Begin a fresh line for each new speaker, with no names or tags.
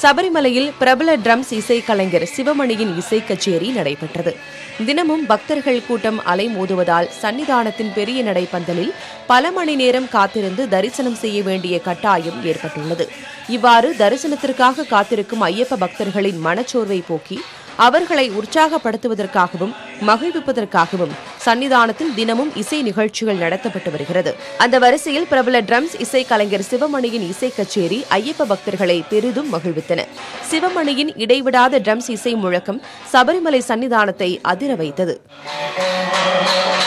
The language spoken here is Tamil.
சபரிமலையில் பிரபல ட்ரம்ஸ் இசை கலைஞர் சிவமணியின் இசை கச்சேரி நடைபெற்றது தினமும் பக்தர்கள் கூட்டம் அலைமோதுவதால் சன்னிதானத்தின் பெரிய நடைப்பந்தலில் பல மணி நேரம் காத்திருந்து தரிசனம் செய்ய வேண்டிய கட்டாயம் ஏற்பட்டுள்ளது இவ்வாறு தரிசனத்திற்காக காத்திருக்கும் ஐயப்ப பக்தர்களின் மனச்சோர்வை போக்கி அவர்களை உற்சாகப்படுத்துவதற்காகவும் மகிழ்விப்பதற்காகவும் சன்னிதானத்தில் தினமும் இசை நிகழ்ச்சிகள் நடத்தப்பட்டு வருகிறது அந்த வரிசையில் பிரபல ட்ரம்ஸ் இசை கலைஞர் சிவமணியின் இசை கச்சேரி ஐயப்ப பக்தர்களை பெரிதும் மகிழ்வித்தன சிவமணியின் இடைவிடாத ட்ரம்ஸ் இசை முழக்கம் சபரிமலை சன்னிதானத்தை அதிர வைத்தது